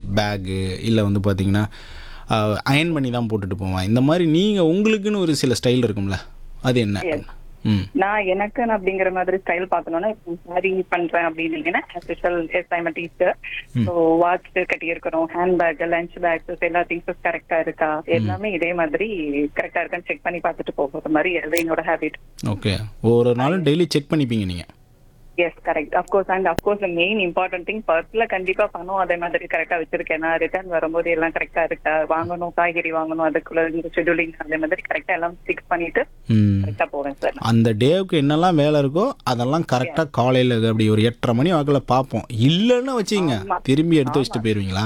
Bag இல்லை வந்து பார்த்தீங்கன்னா அயன் பண்ணி தான் போட்டுட்டு போவேன் இந்த மாதிரி நீங்கள் உங்களுக்குன்னு ஒரு சில ஸ்டைல் இருக்கும்ல அது என்ன Yes. ம் நான் எனக்குன்னு அப்படிங்கிற மாதிரி ஸ்டைல் பார்த்தோம்னா இப்போ சாரி பண்றேன் அப்படின்னீங்கன்னா special yes I'm teacher so watch கட்டி இருக்கணும் ஹேண்ட் பேக் லஞ்ச் பேக்ஸ் எல்லா திங்ஸஸ் கரெக்டா இருக்கா எல்லாமே இதே மாதிரி கரெக்டா இருக்கான்னு செக் பண்ணி பார்த்துட்டு போகிறது மாதிரி அது என்னோட ஹேபிட் ஓகே ஒரு நாளும் டெய்லி செக் பண்ணிப்பீங்க நீங்கள் yes correct of course and of course main important thing பர்ஸ்ல கண்டிப்பா பணம் அதே மாதிரி கரெக்டா வச்சிருக்கேன் நான் ரிட்டர்ன் வரும்போது எல்லாம் கரெக்டா இருக்கா வாங்கணும் காய்கறி வாங்கணும் அதுக்குள்ள இந்த ஷெடியூலிங் அதே மாதிரி கரெக்டா எல்லாம் ஃபிக்ஸ் பண்ணிட்டு ம் கரெக்டா போவேன் சார் அந்த டேவுக்கு என்னெல்லாம் வேலை இருக்கோ அதெல்லாம் கரெக்டாக காலையில் அப்படி ஒரு எட்டரை மணி வாக்கில் பார்ப்போம் இல்லைன்னு வச்சுங்க திரும்பி எடுத்து வச்சுட்டு போயிடுவீங்களா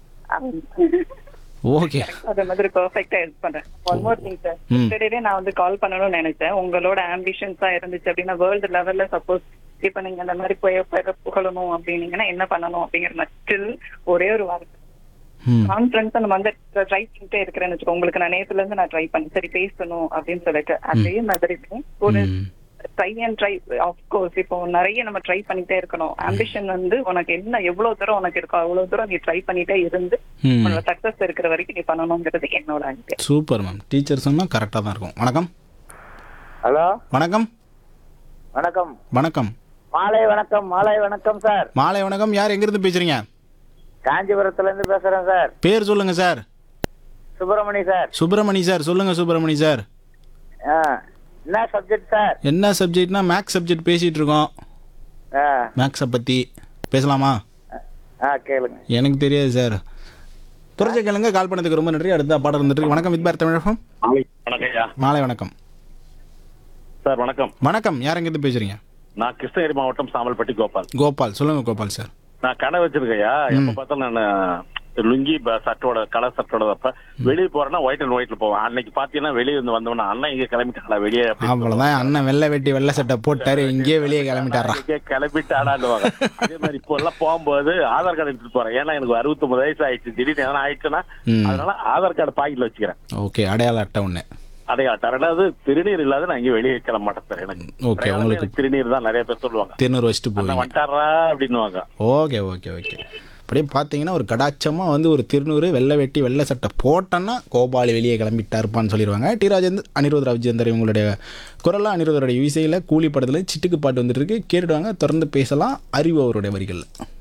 ஓகே அதே மாதிரி பெர்ஃபெக்ட்டா ஹெல்ப் பண்றேன் one more thing sir yesterday நான் வந்து கால் பண்ணணும்னு நினைச்சேன் உங்களோட ஆம்பிஷன்ஸா இருந்துச்சு அப்படின்னா வேர்ல்டு லெவல்ல சப்போஸ் இப்ப நீங்க அந்த மாதிரி போய் போய் புகழணும் அப்படின்னீங்கன்னா என்ன பண்ணணும் அப்படிங்கிற மாதிரி ஸ்டில் ஒரே ஒரு வார்த்தை ம் கான்ஃபிடன்ஸ் நம்ம வந்து ட்ரை பண்ணிட்டே இருக்கிறேன்னு வச்சுக்கோ உங்களுக்கு நான் நேத்துல இருந்து நான் ட்ரை பண்ணி சரி பேசணும் அப்படின்னு சொல்லிட்டு அதே மாதிரி ஒரு ம் ட்ரை அண்ட் ட்ரை கோர்ஸ் இப்போ நிறைய நம்ம ட்ரை பண்ணிட்டே இருக்கணும் ஆம்பிஷன் வந்து உனக்கு என்ன எவ்வளவு தூரம் உனக்கு இருக்கோ அவ்வளவு தூரம் நீ ட்ரை பண்ணிட்டே இருந்து ம் உன்னோட சக்சஸ் இருக்கிற வரைக்கும் நீ பண்ணணுங்கிறது என்னோட ஐடியா சூப்பர் மேம் டீச்சர் சொன்னால் கரெக்டாக தான் இருக்கும் வணக்கம் ஹலோ வணக்கம் வணக்கம் வணக்கம் மாலை வணக்கம் மாலை வணக்கம் சார் மாலை வணக்கம் யார் எங்கேருந்து பேசுகிறீங்க காஞ்சிபுரத்துல இருந்து பேசுறேன் சார் பேர் சொல்லுங்கள் sir Subramani sir Subramani sir சொல்லுங்கள் சுப்பிரமணி சார் ஆ, என்ன சப்ஜெக்ட் சார் என்ன சப்ஜெக்ட்னா மேக்ஸ் சப்ஜெக்ட் பேசிகிட்டு இருக்கோம் ஆ, மேக்ஸை பற்றி பேசலாமா ஆ கேளுங்க எனக்கு தெரியாது சார் துறைச்ச கேளுங்க கால் பண்ணதுக்கு ரொம்ப நன்றி அடுத்த பாடம் இருந்துட்டு இருக்கு. வணக்கம் வித்பார் தமிழகம் வணக்கம் ஐயா மாலை வணக்கம் சார் வணக்கம் வணக்கம் யார் எங்கேருந்து பேசுறீங்க நான் கிருஷ்ணகிரி மாவட்டம் சாமல்பட்டி கோபால் கோபால் சொல்லுங்க கோபால் சார் நான் கடை வச்சிருக்கையா எப்ப பார்த்தாலும் நான் லுங்கி ப- சட்டோட கலர் சட்டோட அப்ப வெளியே போறேன்னா ஒயிட் அண்ட் ஒயிட்ல போவேன் அன்னைக்கு பாத்தீங்கன்னா வெளியே இருந்து வந்தவன அண்ணன் இங்க கிளம்பிட்டாடா வெளியே அப்படின்னு அவ்வளோதான் அண்ணன் வெள்ளை வெட்டி வெள்ளை சட்டை போட்டாரு இங்கேயே வெளியே கிளம்பிட்டாரா இங்கே கிளம்பிட்டாடான்னுவாங்க அதே மாதிரி இப்போ எல்லாம் போகும்போது ஆதார் கார்டு எடுத்துட்டு போறேன் ஏன்னா எனக்கு அறுபத்தொன்பது வயசு ஆயிடுச்சு திடீர்னு எதனா ஆயிடுச்சுன்னா ம். அதனால ஆதார் கார்டு பாக்கெட்ல வச்சுக்கிறேன் ஓகே அடையாள அட்டை ஒன்று அடையாட்டம் ரெண்டாவது திருநீர் இல்லாத நான் இங்கே வெளியே கிளம்ப மாட்டேன் சார் எனக்கு ஓகே அடையாளமே உங்களுக்கு எனக்கு திருநீர் தான் நிறைய பேர் சொல்லுவாங்க திருநூறு வச்சுட்டு அண்ணன் போவீங்க வந்துட்டாரா அப்படின்னுவாங்க ஓகே ஓகே ஓகே அப்படியே பார்த்தீங்கன்னா ஒரு கடாச்சமாக வந்து ஒரு திருநூறு வெள்ளை வெட்டி வெள்ளை சட்டை போட்டோன்னா கோபாலி வெளியே கிளம்பிட்டாருப்பான்னு சொல்லிடுவாங்க டி ராஜேந்தர் அனிருத் ராஜேந்தர் இவங்களுடைய குரலாக அனிருதருடைய இசையில் கூலி படத்தில் சிட்டுக்கு பாட்டு வந்துட்டு இருக்கு கேட்டுடுவாங்க தொடர்ந்து பேசலாம் அறிவு அவருடைய வரிகளில்